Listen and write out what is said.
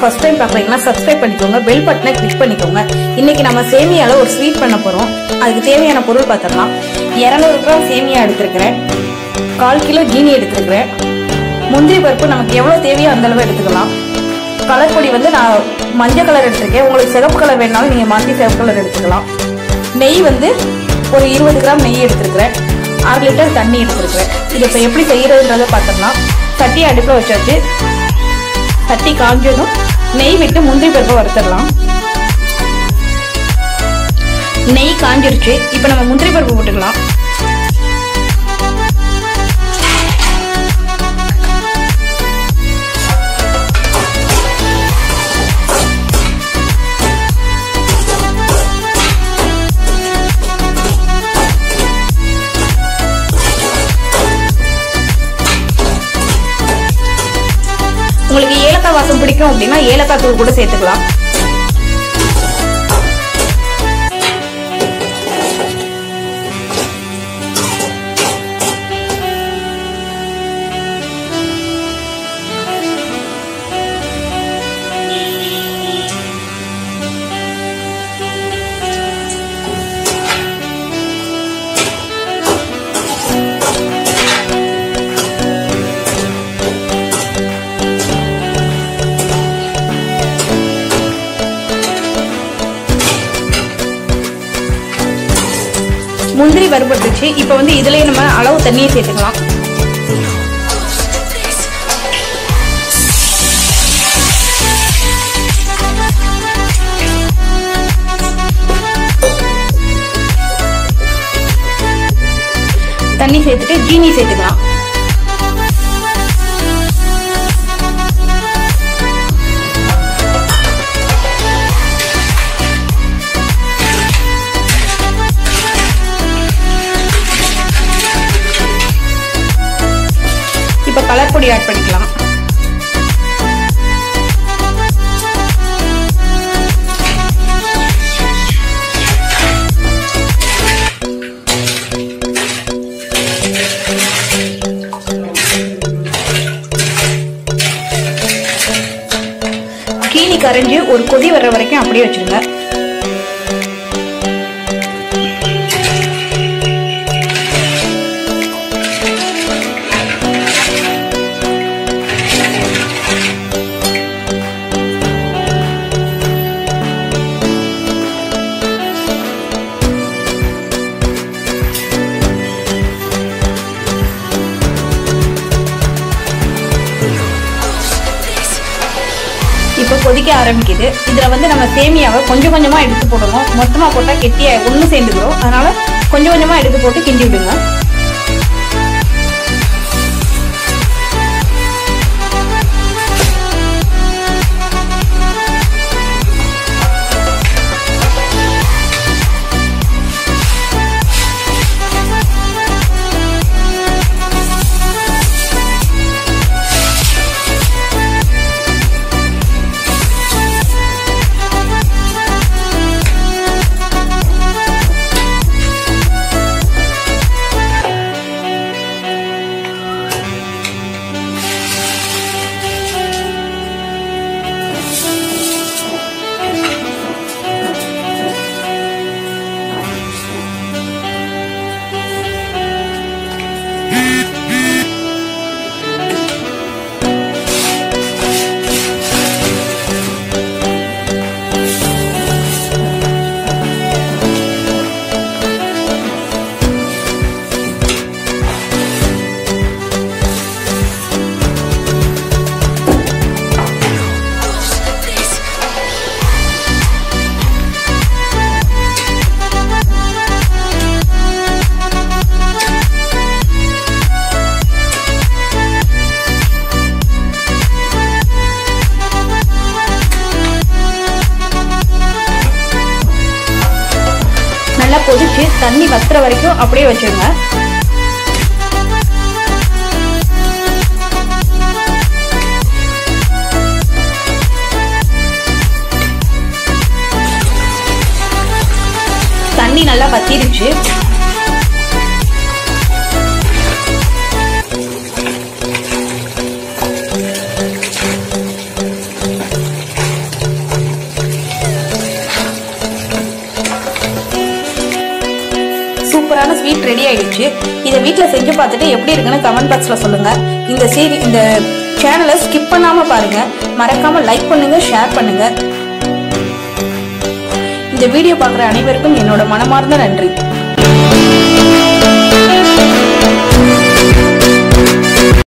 first time பார்க்குறீங்கன்னா subscribe பண்ணிக்கோங்க bell பட்டனை கிளிக் பண்ணிக்கோங்க இன்னைக்கு நம்ம சேமியால ஒரு ஸ்வீட் பண்ண போறோம் அதுக்கு தேவையான பொருள் பார்த்துடலாம் இரநூறு கிராம் சேமியா எடுத்திருக்கிறேன் கால் கிலோ ஜீனி எடுத்திருக்கிறேன் முந்திரி பருப்பு நமக்கு எவ்வளோ தேவையோ அந்த அளவு எடுத்துக்கலாம் கலர் பொடி வந்து நான் மஞ்சள் கலர் எடுத்திருக்கேன் உங்களுக்கு சிவப்பு கலர் வேணாலும் நீங்கள் மாற்றி சிவப்பு கலர் எடுத்துக்கலாம் நெய் வந்து ஒரு இருபது கிராம் நெய் எடுத்திருக்கிறேன் அரை லிட்டர் தண்ணி எடுத்திருக்கிறேன் இது இப்போ எப்படி செய்யறதுன்றதை பார்த்துக்கலாம் சட்டியை அடுப்பில் வச்சாச்சு சட்டி காஞ்சதும் நெய் விட்டு முந்திரி பருப்பை வறுத்துடலாம் நெய் காஞ்சிருச்சு இப்போ நம்ம முந்திரி பருப்பு போட்டுக்கலாம் உங்களுக்கு ஏலக்காய் வாசம் பிடிக்கும் அப்படின்னா ஏலக்காய் தூள் கூட சேர்த்துக்கலாம் முந்திரி வறுபட்டுச்சு இப்போ வந்து இதுலயே நம்ம அளவு தண்ணியை சேர்த்துக்கலாம் தண்ணி சேர்த்துட்டு ஜீனி சேர்த்துக்கலாம் இப்போ கலர் பொடி ஆட் பண்ணிக்கலாம் கீனி கரைஞ்சு ஒரு கொதி வர்ற வரைக்கும் அப்படியே வச்சிருங்க இப்போ கொதிக்க ஆரம்பிக்குது இதுல வந்து நம்ம சேமியாவை கொஞ்சம் கொஞ்சமா எடுத்து போடணும் மொத்தமா போட்டா கெட்டியா ஒண்ணு சேர்ந்துக்கிறோம் அதனால கொஞ்சம் கொஞ்சமா எடுத்து போட்டு கிண்டி விடுங்க நல்லா கொதிச்சு தண்ணி வத்துற வரைக்கும் அப்படியே வச்சிருங்க தண்ணி நல்லா வத்திருச்சு சூப்பரான ஸ்வீட் ரெடி ஆயிடுச்சு இதை வீட்டில் செஞ்சு பார்த்துட்டு எப்படி இருக்குன்னு கமெண்ட் பாக்ஸில் சொல்லுங்க இந்த சீரி இந்த சேனலை ஸ்கிப் பண்ணாம பாருங்க மறக்காம லைக் பண்ணுங்க ஷேர் பண்ணுங்க இந்த வீடியோ பார்க்குற அனைவருக்கும் என்னோட மனமார்ந்த நன்றி